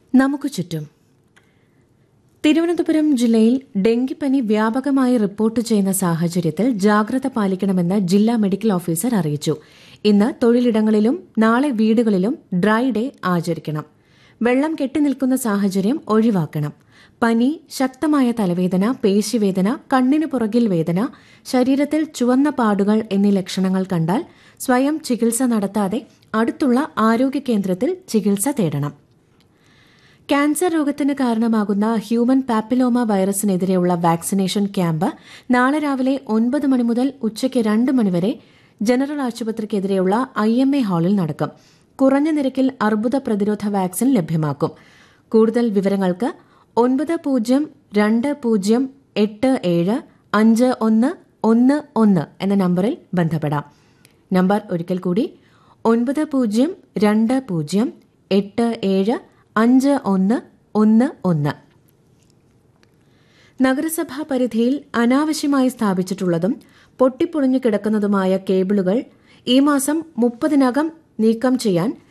നമുക്ക് ചുറ്റും തിരുവനന്തപുരം ജില്ലയിൽ ഡെങ്കിപ്പനി വ്യാപകമായി റിപ്പോർട്ട് ചെയ്യുന്ന സാഹചര്യത്തിൽ ജാഗ്രത പാലിക്കണമെന്ന് ജില്ലാ മെഡിക്കൽ ഓഫീസർ അറിയിച്ചു ഇന്ന് തൊഴിലിടങ്ങളിലും നാളെ വീടുകളിലും ഡ്രൈ ഡേ ആചരിക്കണം വെള്ളം കെട്ടിനിൽക്കുന്ന സാഹചര്യം ഒഴിവാക്കണം പനി ശക്തമായ തലവേദന പേശിവേദന കണ്ണിന് പുറകിൽ വേദന ശരീരത്തിൽ ചുവന്ന പാടുകൾ എന്നീ ലക്ഷണങ്ങൾ കണ്ടാൽ സ്വയം ചികിത്സ നടത്താതെ അടുത്തുള്ള ആരോഗ്യ കേന്ദ്രത്തിൽ ചികിത്സ തേടണം ക്യാൻസർ രോഗത്തിന് കാരണമാകുന്ന ഹ്യൂമൻ പാപ്പിലോമ വൈറസിനെതിരെയുള്ള വാക്സിനേഷൻ ക്യാമ്പ് നാളെ രാവിലെ ഒൻപത് മണി മുതൽ ഉച്ചയ്ക്ക് രണ്ട് മണിവരെ ജനറൽ ആശുപത്രിക്കെതിരെയുള്ള ഐ എം എ ഹാളിൽ നടക്കും കുറഞ്ഞ നിരക്കിൽ അർബുദ പ്രതിരോധ വാക്സിൻ ലഭ്യമാക്കും കൂടുതൽ വിവരങ്ങൾക്ക് ഒൻപത് പൂജ്യം രണ്ട് പൂജ്യം എട്ട് ഏഴ് അഞ്ച് ഒന്ന് ഒന്ന് ഒന്ന് എന്ന നമ്പറിൽ ബന്ധപ്പെടാം നമ്പർ ഒരിക്കൽ കൂടി ഒൻപത് പൂജ്യം രണ്ട് പൂജ്യം എട്ട് ഏഴ് അഞ്ച് ഒന്ന് ഒന്ന് ഒന്ന് നഗരസഭാ പരിധിയിൽ അനാവശ്യമായി സ്ഥാപിച്ചിട്ടുള്ളതും പൊട്ടിപ്പൊളിഞ്ഞു കിടക്കുന്നതുമായ കേബിളുകൾ ഈ മാസം മുപ്പതിനകം നീക്കം ചെയ്യാൻ